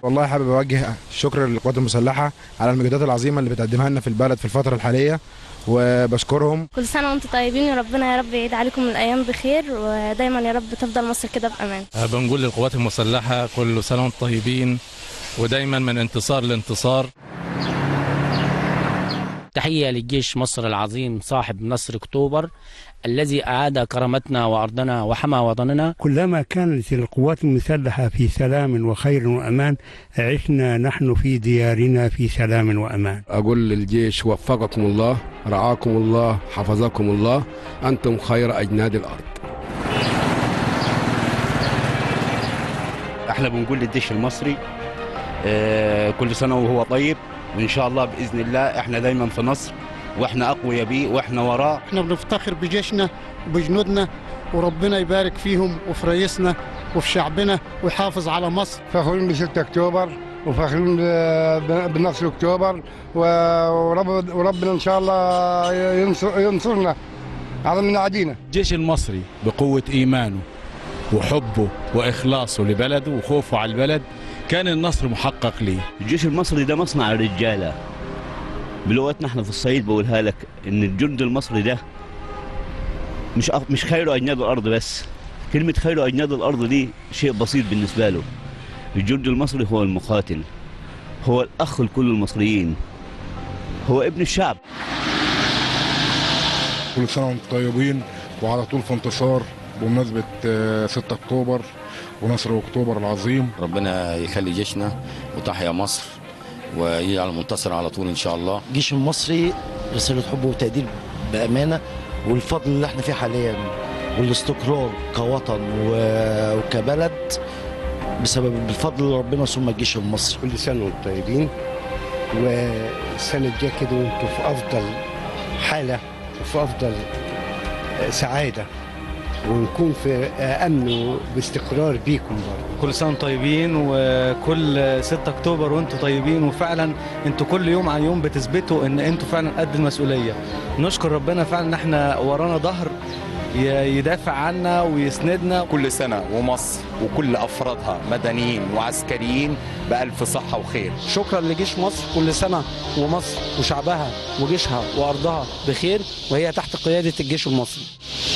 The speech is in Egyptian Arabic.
والله حابب اوجه شكر للقوات المسلحه على المجهودات العظيمه اللي بتقدمها لنا في البلد في الفتره الحاليه وبشكرهم كل سنة وانتم طيبين وربنا يا رب يعيد عليكم الأيام بخير ودايما يا رب تفضل مصر كده بأمان بنقول للقوات المسلحة كل سنة وانتم طيبين ودايما من انتصار لانتصار تحية للجيش مصر العظيم صاحب نصر أكتوبر الذي أعاد كرامتنا وأرضنا وحمى وطننا كلما كانت القوات المسلحة في سلام وخير وأمان عشنا نحن في ديارنا في سلام وأمان أقول للجيش وفقكم الله رعاكم الله حفظكم الله أنتم خير أجناد الأرض احنا بنقول للجيش المصري آه، كل سنه وهو طيب وان شاء الله باذن الله احنا دايما في نصر واحنا اقوياء بيه واحنا وراه احنا بنفتخر بجيشنا وبجنودنا وربنا يبارك فيهم وفي رئيسنا وفي شعبنا ويحافظ على مصر فخورين ب 6 اكتوبر وفخورين ب- بنصر اكتوبر و- ورب وربنا ان شاء الله ينصر ينصرنا على من عدينا الجيش المصري بقوة إيمانه وحبه وإخلاصه لبلده وخوفه على البلد كان النصر محقق ليه الجيش المصري ده مصنع الرجاله بلغتنا احنا في الصعيد بقولها لك ان الجند المصري ده مش أف- مش خير اجناد الارض بس كلمه خير اجناد الارض دي شيء بسيط بالنسبه له الجند المصري هو المقاتل هو الاخ لكل المصريين هو ابن الشعب كل سنة وانتم طيبين وعلى طول في انتصار بمناسبة آه، 6 أكتوبر ونصر أكتوبر العظيم ربنا يخلي جيشنا وتحيا مصر ويجعل منتصر على طول ان شاء الله الجيش المصري رسالة حب وتقدير بأمانة والفضل اللي احنا فيه حاليا والاستقرار كوطن و- وكبلد بسبب الفضل ربنا ثم الجيش المصري كل سنة وانتم طيبين والسنة الجاية كده وانتم في أفضل حالة وفي أفضل سعادة ونكون في أمن واستقرار بيكم برضه كل سنه وانتم طيبين وكل 6 اكتوبر وانتم طيبين وفعلا انتوا كل يوم عن يوم بتثبتوا ان انتوا فعلا قد المسؤوليه نشكر ربنا فعلا ان احنا ورانا ظهر ي- يدافع عنا ويسندنا كل سنة ومصر وكل أفرادها مدنيين وعسكريين بألف صحة وخير شكرا لجيش مصر كل سنة ومصر وشعبها وجيشها وأرضها بخير وهي تحت قيادة الجيش المصري